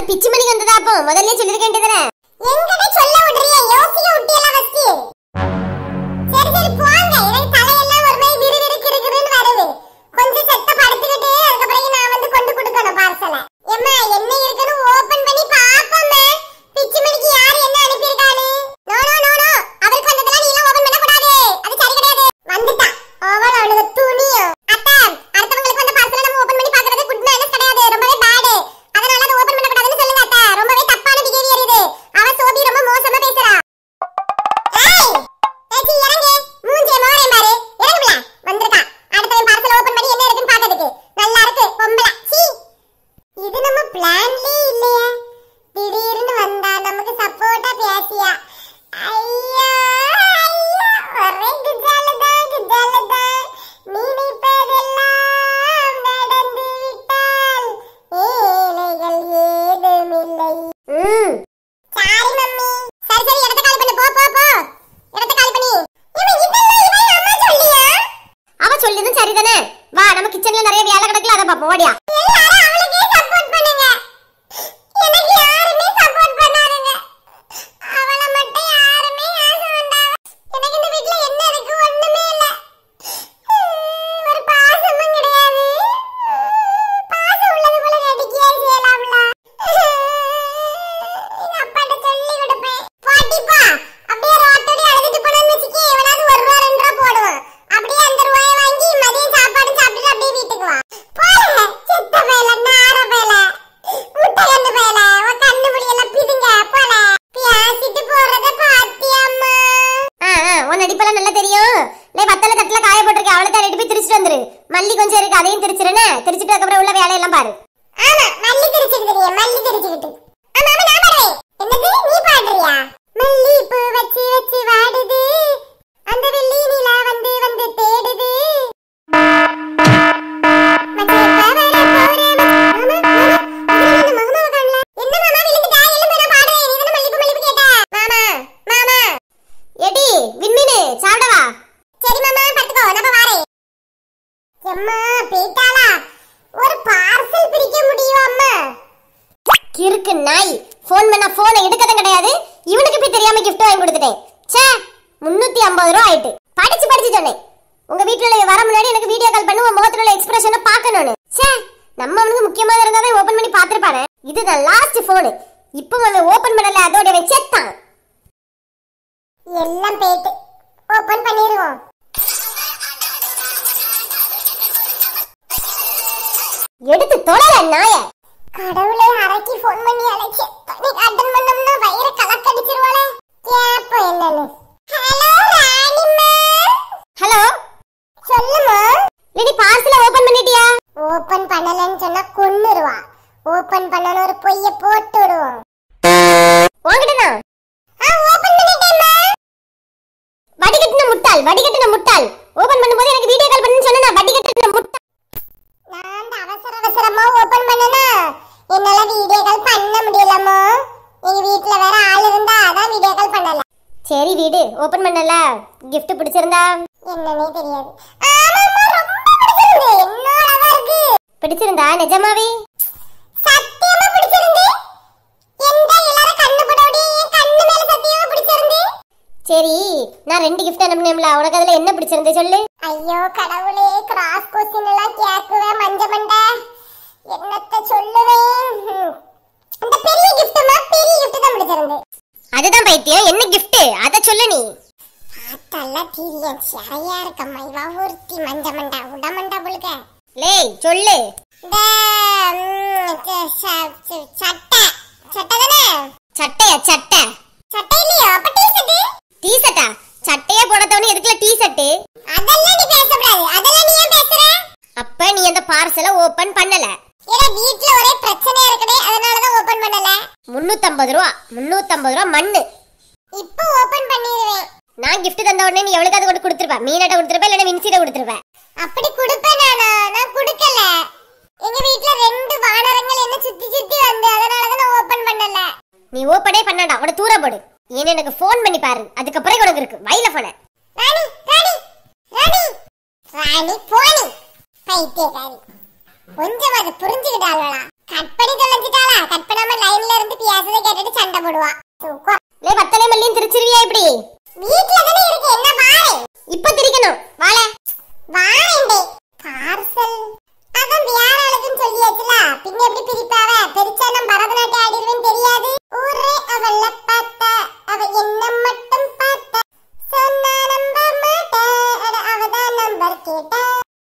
பிச்சு மணிக்கு வந்ததா அப்போ முதல்ல சொல்லிருக்க வேண்டியதானே எங்கட சொல்ல விடுறிய யோசிக்க விட்டியெல்லாம் ஃபர்ஸ்ட் சரி சரி போங்க எனக்கு தலையெல்லாம் ஒரு மாதிரி விறுவிறுக்கு இருக்குதுன்னு வருது கொஞ்சம் செத்த படுத்துக்கிட்டு அதுக்கப்புறம் நான் வந்து கொண்டு கொடுக்கணும் பார்சலை எம்மா என்ன இருக்குன்னு ஓபன் பண்ணி பாப்போம்மா பிச்சு மணிக்கு யார் என்ன அனுப்பியிருக்காரு நோ நோ நோ நோ அவருக்கு வந்ததெல்லாம் நீ எல்லாம் ஓபன் பண்ண கூடாது அது சரி கிடையாது வந்துட்டான் அவள் அவளுக்கு துணியும் அத்தை அடுத்தவங்களுக்கு வந்த பார்சலை நம்ம ஓபன் பண்ணி பார்க்கறது குட் மேனஸ் கிடையாது ரொம்பவே பேடு அதனால அதை ஓபன் பண்ண கூடாதுன்னு சொல்லுங்க அத்தை ரொம்பவே தப்பான பிஹேவியர் இது அவ சோபி ரொம்ப மோசமா பேசுறா ஏய் ஏச்சி இறங்கு மூஞ்சிய மோரேன் பாரு இறங்குல வந்திருக்கா அடுத்தவன் பார்சல் ஓபன் பண்ணி என்ன இருக்குன்னு பார்க்கிறதுக்கு நல்லா இருக்கு பொம்பளை சீ இது நம்ம பிளான்லயே இல்லையா திடீர்னு வந்தா நமக்கு சப்போர்ட்டா பேசியா ஐயோ ஐயோ ஒரே குஜாலதா குஜாலதா நினைப்பதெல்லாம் நடந்து விட்டால் ஏழைகள் ஏதுமில்லை ம் சாரி மம்மி சரி சரி இடத்த காலி பண்ணு போ போ போ இடத்த காலி பண்ணி இவன் இதெல்லாம் இவன் அம்மா சொல்லியா அவ சொல்லியதும் சரிதானே வா நம்ம கிச்சன்ல நிறைய வேலை கிடக்கல அதை பாப்போம் ஓடியா எல்லாரும் அவளுக்கே சப்போர்ட் பண்ணுங்க எனக்கு யாருமே சப்போர்ட் பண்ணாதுங்க அவளை மட்டும் யாருமே ஆசை வேண்டாம் எனக்கு இந்த வீட்ல என்ன இருக்கு ஒண்ணுமே இல்ல ஒரு பாசமும் கிடையாது பாசம் உள்ளது போல நடிக்கையா செய்யலாம்ல எங்க அப்பாட்ட சொல்லி கொடுப்பேன் பாட்டிப்பா அப்படியே ரோட்டோடி அழுதுட்டு போனோம்னு வச்சுக்கே எவனாவது ஒரு ரூபா ரெண்டு ரூபா போடுவான் அப்படியே அந்த ரூபாயை வாங்கி மதியம் சாப்பாடு சாப்பிட்டுட்டு அப்படியே வீட்டுக்கு வா போல செத்த பயல நார பயல முட்டை கண்டு பயல உன் கண்ணு முடியெல்லாம் பிதுங்க போல பேசிட்டு போறத பாத்தியம்மா ஆ ஆ உன் நடிப்பெல்லாம் நல்லா தெரியும் லே வத்தல தட்டுல காய போட்டிருக்கேன் அவளை தான் போய் திரிச்சிட்டு வந்துரு மல்லி கொஞ்சம் இருக்கு அதையும் திரிச்சிருனே திரிச்சிட்டு அதுக்கப்புறம் உள்ள வேலையெல்லாம் பாரு ஆமா மல்லி தெரிச்சுக்கிட்டு மல்லி தெரிச்சுக்கிட்டு ஆமா ஆமா நான் பாடுறேன் என்னது நீ பாடுறியா மல்லி பூ வச்சு வச்சு வாடுது அந்த வெள்ளி நிலா வந்து வந்து தேடுது மச்சான், இப்ப வர போறேன். மாமா, மாமா, இதுல இந்த மகமாவை காணல. என்ன மாமா விழுந்துட்டா? எலும்பு நான் பாடுறேன். நீ தானே மல்லிப்பூ, மல்லிப்பூ கேட்ட. மாமா, மாமா. ஏடி விண்மீனு சாப்பிடவா சரி மாமா, படுத்துக்கோ, நான் இப்ப வாரேன். எம்மா, போயிட்டாளா? ஒரு பார்சல் பிரிக்க முடியும் அம்மா கிறுக்கு நாய் ஃபோன் பண்ணா போனை எடுக்கதும் கிடையாது இவனுக்கு போய் தெரியாம gift வாங்கி கொடுத்துட்டேன் ச்சே முன்னூத்தி ஐம்பது ரூபா ஆயிட்டு படிச்சு படிச்சு சொன்னேன் உங்க வீட்டுல வர முன்னாடி எனக்கு வீடியோ கால் பண்ணி உன் முகத்துல உள்ள எக்ஸ்பிரஷனை பார்க்கணும்னு ச்சே நம்ம அவனுக்கு முக்கியமாக இருந்தாவே ஓபன் பண்ணி பார்த்திருப்பானே இதுதான் லாஸ்ட் போனு இப்போ அவன் ஓபன் பண்ணல அதோட அவன் செத்தான் எல்லாம் போயிட்டு ஓபன் பண்ணிடுவோம் எடுத்து தொலைல நாய கடவுளே அரைக்கு ஃபோன் பண்ணி அழைச்சு நீ அட்டன் பண்ணோம்னா வயிறு கலக்கடிச்சிருவாளே கேப்போம் என்னன்னு ஹலோ ராணிம்மா ஹலோ சொல்லுமா லேடி பார்சல ஓபன் பண்ணிட்டியா ஓபன் பண்ணலன்னு சொன்னா கொன்னுருவா ஓபன் பண்ணணும் ஒரு பொய்ய போட்டு விடுவோம் உன்கிட்ட தான் ஆ ஓபன் பண்ணிட்டேம்மா வடிகட்டின முட்டாள் வடிகட்டின முட்டாள் ஓபன் பண்ணும்போது எனக்கு வீடியோ கால் பண்ணுன்னு சொன்னா வடிகட்டின முட்டாள் நான் அந்த அவசர அவசரமா ஓபன் பண்ணனா என்னால வீடியோ கால் பண்ண முடியலம்மா எங்க வீட்ல வேற ஆள் இருந்தா அதான் வீடியோ கால் பண்ணல சரி வீடு ஓபன் பண்ணல gift பிடிச்சிருந்தா என்னன்னே தெரியாது ஆமாம்மா ரொம்ப பிடிச்சிருந்து என்ன அழகா இருக்கு பிடிச்சிருந்தா நிஜமாவே சத்தியமா பிடிச்சிருந்து எந்த எல்லாரும் கண்ணு படோடி என் கண்ணு மேல சத்தியமா பிடிச்சிருந்து சரி நான் ரெண்டு gift அனுப்புனேன்ல உனக்கு அதுல என்ன பிடிச்சிருந்து சொல்லு ஐயோ கடவுளே கிராஸ் கொஸ்டின் எல்லாம் கேக்குவேன் மஞ்ச மண்டை என்னத்த சொல்லுவேன் ஹம். அந்த பெரிய கிஃப்ட்மா பெரிய கிஃப்ட் தான் பிடிச்சிருந்து அதுதான் பைத்தியம் என்ன gift அத சொல்லு நீ அதெல்லாம் தீரியன் சரியா இருக்கம்மா இவ ஒருத்தி மஞ்ச மண்டா உட மண்டா புழுக்க லேய் சொல்லு இந்த ம், ச- ச- ச- சட்டை சட்டை தானே சட்டையா சட்டை சட்டை இல்லையோ அப்ப டீ டீ ஷர்ட்டா சட்டையே போடத்தவனு எதுக்குல டீ ஷர்ட் அதெல்லாம் நீ பேசக்கூடாது அதெல்லாம் நீ ஏன் பேசுற அப்ப நீ அந்த பார்சலை ஓபன் பண்ணல ஏன்னா வீட்ல ஒரே பிரச்சனையா இருக்குதே அதனாலதான் ஓபன் பண்ணல முன்னூத்தம்பது ரூபா முன்னூத்தம்பது ரூபா மண்ணு இப்போ ஓபன் பண்ணிடுவேன் நான் gift தந்த உடனே நீ எவ்வளவுக்கு கொண்டு கொடுத்துருப்ப மீனாட்ட கொடுத்துருப்ப இல்லைன்னா வின்சிட்ட கொடுத்துருப்ப அப்படி கொடுப்பேன் நானா நான் கொடுக்கல எங்க வீட்ல ரெண்டு வானரங்கள் என்ன சுத்தி சுத்தி வந்து அதனாலதான் நான் ஓபன் பண்ணல நீ ஓப்பனே பண்ணாடா அவட தூர போடு ஏன்னா எனக்கு ஃபோன் பண்ணி பாரு அதுக்கப்புறம் உனக்கு இருக்கு வைல போன ராணி ராணி ராணி ராணி போனி பைத்தியக்காரி கொஞ்சம் அது புரிஞ்சுக்கிட்டாளா கட் பண்ணி தொலைஞ்சிட்டாளா கட் பண்ணாம லைன் போடுவா சூப்பர் லே வத்தலை மல்லியும் திருச்சிருவியா இப்படி வீட்ல தானே இருக்கு என்ன பாரு இப்ப திரிக்கணும் வாழ வாரேண்டே பார்சல் அதான் வேற ஆளுக்குன்னு சொல்லியாச்சுல பின்ன எப்படி பிரிப்பாவ பெருசா நான் பரதநாட்டியம் ஆடிடுவேன்னு தெரியாது ஊரே அவள பார்த்தா அவ என்ன மட்டும் பார்த்தா சொன்னா நம்ப மாட்டா அட அவதான் நம்பர் கேட்டா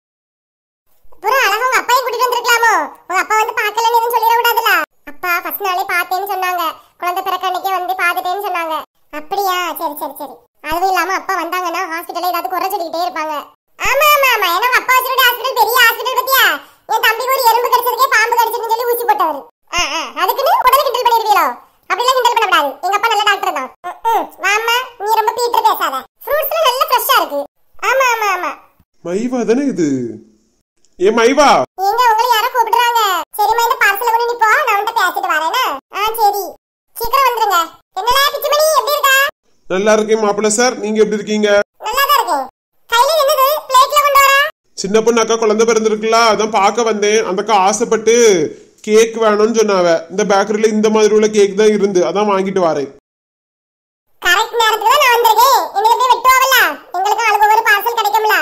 புறம் அழகா உங்க அப்பாயும் கூட்டிட்டு வந்திருக்கலாமோ உங்க அப்பா வந்து பார்க்கலன்னு எதுவும் சொல்லிட கூடாதுல அப்பா ஃபர்ஸ்ட் நாளே பார்த்தேன்னு சொன்னாங்க குழந்தை பிறக்க அன்னைக்கே வந்து பார்த்துட்டேன்னு சொன்னாங்க அப்படியா சரி சரி சரி அதுவும் இல்லாம அப்பா வந்தாங்கன்னா ஹாஸ்பிட்டல்ல ஏதாவது குறை சொல்லிக்கிட்டே இருப்பாங்க ஆமா ஆமா ஆமா ஏன்னா உங்க அப்பா வச்சிருக்க ஹாஸ்பிட்டல் பெரிய ஹாஸ்பிட்டல் பத்தியா என் தம்பிக்கு ஒரு எறும்பு கடிச்சதுக்கே பாம்பு கடிச்சிருக்குன்னு சொல்லி ஊசி போட்டவர் ஆ ஆ அதுக்குன்னு உடனே கிண்டல் பண்ணிருவீங்களோ அப்படிலாம் கிண்டல் பண்ணக்கூடாது எங்க அப்பா நல்ல டாக்டர் தான் ம், ம். வாம்மா நீ ரொம்ப பீட்டர் பேசாத ஃப்ரூட்ஸ்ல நல்ல ஃப்ரெஷ்ஷா இருக்கு ஆமா ஆமா ஆமா மைவா தானே இது ஏ மைவா எங்க உங்களை யாரோ கூப்பிடுறாங்க சரிம்மா இந்த பார்சல் கொண்டு நீ போ நான் உன்கிட்ட பேசிட்டு வரேனா ஆ சரி சீக்கிரம் வந்துருங்க என்னடா பிச்சுமணி எப்படி இருக்கா நல்லா இருக்கேன் மாப்பிள்ள சார் நீங்க எப்படி இருக்கீங்க நல்லா தான் இருக்கேன் கையில என்னது பிளேட்ல கொண்டு வரா சின்ன பொண்ணு அக்கா குழந்தை பிறந்திருக்குல்ல அதான் பார்க்க வந்தேன் அந்த அக்கா ஆசைப்பட்டு கேக் வேணும்னு சொன்னாவ இந்த பேக்கரியில இந்த மாதிரி உள்ள கேக் தான் இருந்து அதான் வாங்கிட்டு வரேன் கரெக்ட் நேரத்துக்கு தான் நான் வந்திருக்கேன் எங்களுக்கு போய் வெட்டுவாவல்ல எங்களுக்கு அழுகு ஒரு பார்சல் கிடைக்கும்ல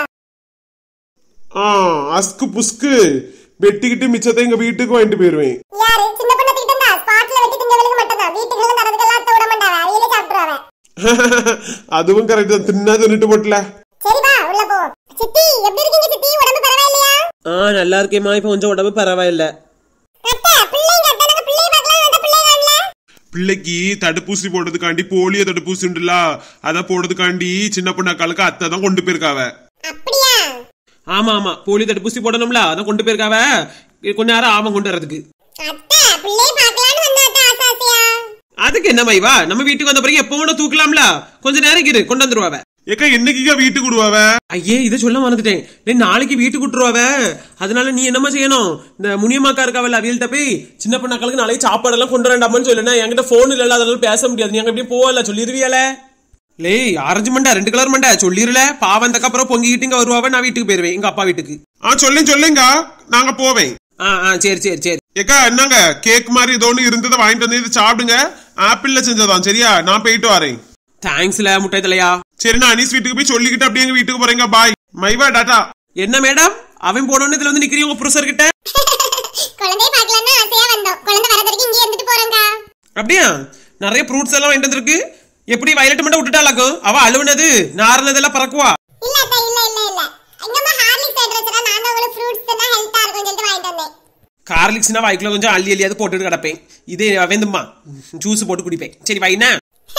ஆ அஸ்கு புஸ்கு வெட்டிக்கிட்டு மிச்சத்தை எங்க வீட்டுக்கு வாங்கிட்டு போயிருவேன் யாரு சின்ன பொண்ணு தூக்கிட்டு வந்தா ஸ்பாட்ல வெட்டி திங்கவளுக்கு மட்டும் தான் வீட்டுக்குள்ள தரதுக்கெல்லாம் விட மாட்டாவ அவையிலே சாப்பிட்டுருவாவ அதுவும் கரெக்ட் தான் தின்னா தின்னுட்டு போட்டல சரி வா உள்ள போ சித்தி எப்படி இருக்கீங்க சித்தி உடம்பு பரவாயில்லையா ஆ நல்லா இருக்கேம்மா இப்போ கொஞ்சம் உடம்பு பரவாயில்ல அத்தை பிள்ளைங்க அத்தை நாங்க பிள்ளைய பார்க்கலாம் அந்த பிள்ளை காணல பிள்ளைக்கு தடுப்பூசி போடுறதுக்காண்டி போலியோ தடுப்பூசி உண்டுல அதை போடுறதுக்காண்டி சின்ன பொண்ணு அக்காளுக்கு அத்தை தான் கொண்டு போயிருக்காவ அப்படியா ஆமா ஆமா போலி தடுப்பூசி போடணும்ல அதான் கொண்டு போயிருக்காவ கொஞ்ச நேரம் ஆமாம் கொண்டு வரதுக்கு அத்தை பிள்ளைய பார்க்கலாம்னு வந்தா அத்தை ஆசை ஆசையா அதுக்கு என்ன மைவா நம்ம வீட்டுக்கு வந்த பிறகு எப்போ வேணா தூக்கலாம்ல கொஞ்ச நேரம் இரு கொண்டு வந்துருவாவ ஏக்கா என்னைக்குக்கா வீட்டுக்கு விடுவாவ ஐயே இதை சொல்ல மறந்துட்டேன் டேய் நாளைக்கு வீட்டுக்கு விட்டுருவாவ அதனால நீ என்னமா செய்யணும் இந்த முனியம்மாக்கா இருக்காவல்ல அவியல்கிட்ட போய் சின்ன பொண்ணாக்களுக்கு நாளைக்கு சாப்பாடெல்லாம் கொண்டு வரண்டாமான்னு சொல்லுனா என்கிட்ட போன் இல்லல அதனால பேச முடியாது நீ அங்க அப்படியே போவல சொல்லிருவியால லேய் ஆரஞ்சு மண்டை ரெண்டு கலர் மண்டை சொல்லிருல பாவம் அந்த அப்புறம் பொங்கிக்கிட்டு இங்க வருவாவ நான் வீட்டுக்கு போயிருவேன் எங்க அப்பா வீட்டுக்கு ஆ சொல்லேன் சொல்லேங்க நாங்க போவேன் ஆ ஆ சரி சரி சரி ஏக்கா என்னங்க கேக் மாதிரி ஏதோ ஒன்று இருந்ததை வாங்கிட்டு வந்து இது சாப்பிடுங்க ஆப்பிள்ல செஞ்சதான் சரியா நான் போயிட்டு வரேன் தேங்க்ஸ்ல முட்டை தலையா சரி நான் அனீஸ் வீட்டுக்கு போய் சொல்லிக்கிட்டு அப்படியே எங்க வீட்டுக்கு போறேங்க பாய் மைவா டாடா என்ன மேடம் அவன் போனோன்னு இதுல வந்து நிக்கிறீங்க உங்க ப்ரொஃபசர் கிட்ட குழந்தைய பார்க்கலாம்னு ஆசையா வந்தோம் குழந்தை வர வரைக்கும் இங்கே இருந்துட்டு போறோங்க அப்படியா நிறைய ஃப்ரூட்ஸ் எல்லாம் வாங்கிட்டு வந்திருக்கு எப்படி வயலட் மட்டும் விட்டுட்டாலாக்கும் அவ அழுவுனது நாறுனதெல்லாம் பறக்குவா இல்ல அத்தை இல்ல இல்ல இல்ல எங்கம்மா ஹார்லிக்ஸ் எடுத்து வச்சா நான் தான் உங்களுக்கு ஃப்ரூட்ஸ் தான் ஹெல்த்தா இருக்கும்னு சொல்லிட்டு வாங்கிட்டு வந்தேன் கார்லிக்ஸ்னா வாய்க்குள்ள கொஞ்சம் அள்ளி அள்ளியாவது போட்டுட்டு கிடப்பேன் இதே வெந்துமா ஜூஸ் போட்டு குடிப்பேன் சரி வைனா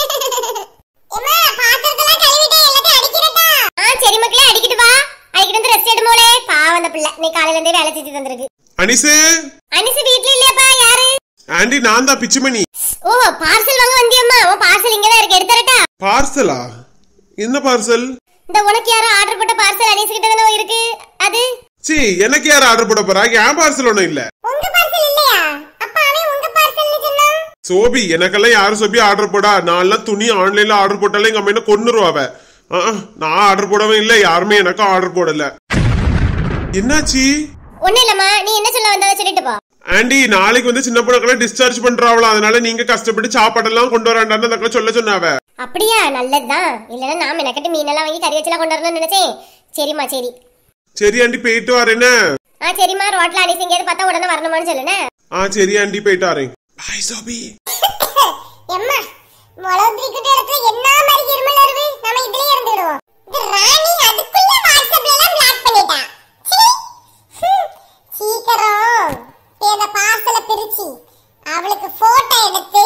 எம்மா பாத்திரத்தெல்லாம் கழுவிட்டு எல்லாத்தையும் அடிக்கிறதா ஆ சரி மக்களே அடிக்கிட்டு வா அடிக்கிட்டு வந்து ரெஸ்ட் எடுமோலே பாவம் அந்த பிள்ளை நீ காலையில இருந்தே வேலை செஞ்சு தந்திருக்கு அனிசு அனிசு வீட்ல இல்லையாப்பா யாரு ஆண்டி நான் தான் பிச்சுமணி ஓ பார்சல் வாங்க வந்தியம்மா உன் பார்சல் இங்கதான் இருக்கு எடுத்துறட்டா பார்சலா என்ன பார்சல் இந்த உனக்கு யாரோ ஆர்டர் போட்ட பார்சல் அனிசு கிட்ட தானே இருக்கு அது சி எனக்கு யார் ஆர்டர் போட போறா என் பார்சல் ஒண்ணும் இல்ல உங்க பார்சல் இல்லையா அப்ப அவன் உங்க பார்சல்னு சொன்னான் சோபி எனக்கெல்லாம் யாரும் சோபி ஆர்டர் போடா நான் எல்லாம் துணி ஆன்லைன்ல ஆர்டர் போட்டாலே எங்க அம்மா என்ன கொன்னுருவாவ ஆ, ஆ, நான் ஆர்டர் போடவே இல்ல யாருமே எனக்கு ஆர்டர் போடல என்னாச்சு ஒண்ணு இல்லம்மா நீ என்ன சொல்ல வந்ததை சொல்லிட்டு போ ஆண்டி நாளைக்கு வந்து சின்ன பொண்ணுக்கெல்லாம் டிஸ்சார்ஜ் பண்றாவளா அதனால நீங்க கஷ்டப்பட்டு சாப்பாடெல்லாம் கொண்டு வராண்டான்னு அந்த அக்கா சொல்ல சொன்னாவ அப்படியா நல்லதுதான் இல்லைன்னா நான் மெனக்கட்டு மீனெல்லாம் வாங்கி கறி வச்சுலாம் கொண்டு வரணும்னு நினைச்சேன் சரிம்மா சரி சரி ஆண்டி போயிட்டு வரேன்னு ஆ சரிம்மா ரோட்ல அனிசு எங்கேயாவது பார்த்தா உடனே வரணுமான்னு சொல்லுனே ஆ சரி ஆண்டி போயிட்டு வரேன் பாய் சோபி எம்மா முளவு தூக்கிட்டு இடத்துல என்ன மாதிரி இருமல் வருது நம்ம இதுலயே இருந்துடுவோம் இது ராணி அதுக்குள்ள வாட்ஸ்அப்ல எல்லாம் பிளாக் பண்ணிட்டா சீ. ஹம். சீக்கிரம் போய் அந்த பார்சலை பிரிச்சு அவளுக்கு போட்டோ எடுத்து